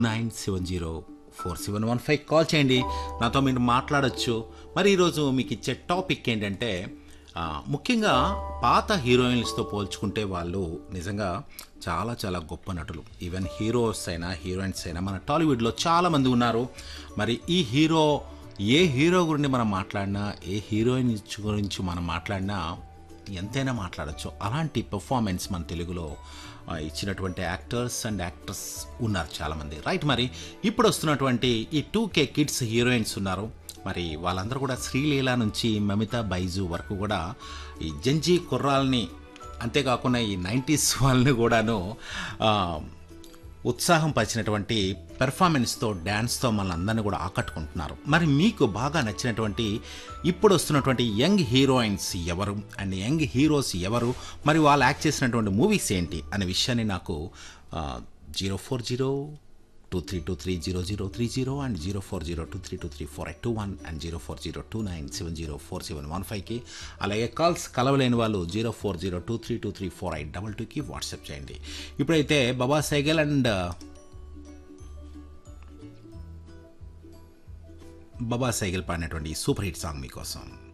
nine seven zero four seven one five call చేయండి నాతో మీరు మాట్లాడొచ్చు మరి ఈరోజు మీకు ఇచ్చే టాపిక్ ఏంటంటే ఆ, ముఖ్యంగా పాత హీరోయిన్స్తో పోల్చుకుంటే వాళ్ళు నిజంగా చాలా చాలా గొప్ప నటులు ఈవెన్ హీరోస్ అయినా హీరోయిన్స్ అయినా మన టాలీవుడ్లో చాలామంది ఉన్నారు మరి ఈ హీరో ఏ హీరో గురించి మనం మాట్లాడినా ఏ హీరోయిన్ గురించి మనం మాట్లాడినా ఎంతైనా మాట్లాడచ్చు అలాంటి పెర్ఫార్మెన్స్ మన తెలుగులో ఆ, ఇచ్చినటువంటి యాక్టర్స్ అండ్ యాక్ట్రెస్ ఉన్నారు చాలామంది రైట్ మరి ఇప్పుడు వస్తున్నటువంటి ఈ టూ కే కిడ్స్ హీరోయిన్స్ ఉన్నారు మరి వాళ్ళందరూ కూడా శ్రీలీల నుంచి మమిత బైజు వరకు కూడా ఈ జంజీ కుర్రాల్ని అంతేకాకుండా ఈ నైంటీస్ వాళ్ళని కూడాను ఆ, ఉత్సాహం పరిచినటువంటి పెర్ఫార్మెన్స్తో డ్యాన్స్తో మనల్ని అందరినీ కూడా ఆకట్టుకుంటున్నారు మరి మీకు బాగా నచ్చినటువంటి ఇప్పుడు వస్తున్నటువంటి యంగ్ హీరోయిన్స్ ఎవరు అండ్ యంగ్ హీరోస్ ఎవరు మరి వాళ్ళు యాక్ట్ చేసినటువంటి మూవీస్ ఏంటి అనే విషయాన్ని నాకు zero four zero two three two three zero zero three zero and zero four zero two three two three four eight two one and zero four zero two nine seven zero four seven one ఫైవ్కి అలాగే calls కలవలేని వాళ్ళు zero four zero two three two three four eight double టూకి WhatsApp చేయండి ఇప్పుడైతే Baba Sehgal and Baba Sehgal పాడినటువంటి super hit song మీకోసం